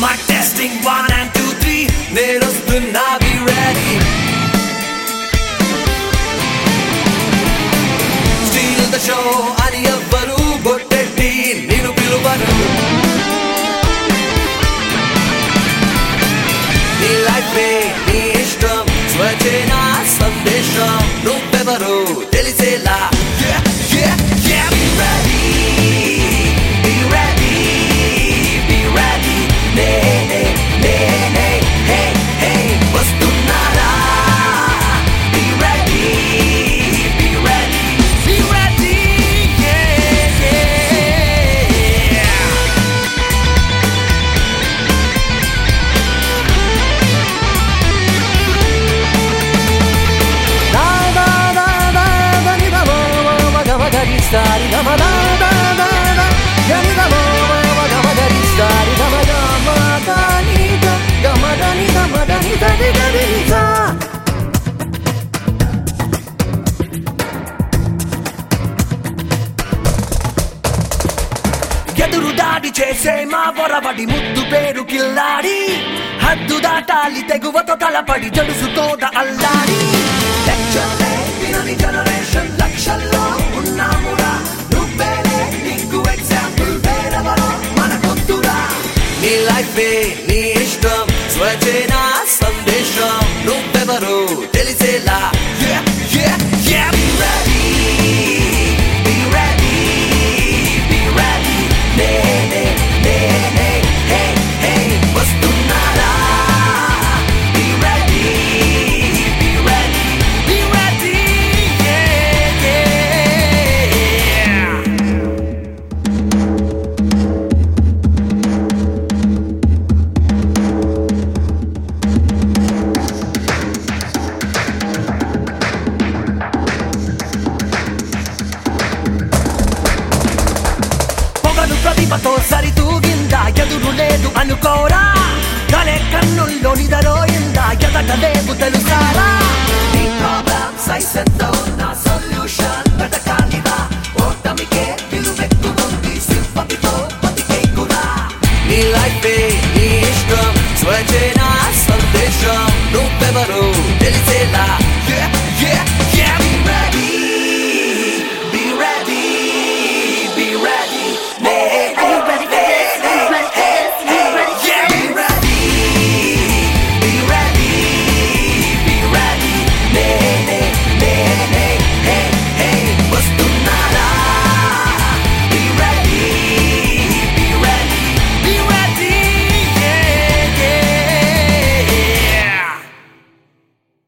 My testing one and two three నేనొస్తున్నా be ready Steal the show అని ఎవ్వరు బొట్టెట్టి నేను పిలువను నీ లైఫే నీ ఇష్టం స్వచ్ఛేనా సందేశం నువ్వెవరు తెలిసేలా Yeah, yeah, yeah, be ready, be ready, be ready. నే, నే, నే, నే, hey, hey, వస్తున్నారా? Be ready, be ready, be ready, yeah, yeah. Da da da da da ni da mo mo ma ga ma ga ri sa ri ga ma da da da da ga ni da mo mo ma ga ma ga ri sa ri ga ma ga ma da ni da ga ma da ni da ma da ni da ni da ni da ఎదురు దాడి చేసే మా వరవడి ముద్దు పేరు కిల్లాడి హద్దు దాటాలి తెగువతో తలపడి జడుసుతోట అల్లాడి లెక్చర్లే వినని generation లక్షల్లో ఉన్నామురా నువ్వేలే నీకు ఎగ్జాంపుల్ వేరెవరో మనకొద్దురా నీ లైఫే నీ ఇష్టం స్వచ్ఛేనా సందేశం నువ్వెవరు తెలిసేలా Yeah, yeah, yeah, be ready, be ready, be ready. నే, నే, నే, నే, hey, hey, వస్తున్నారా? Be ready, be ready, be ready, yeah, yeah. పొగలు ప్రతిభతో సరితూగిందా ఎదురు లేదు అనుకోరా కలే కన్నుల్లో నిదరోయిందా ఎదట లేవు తెలుసు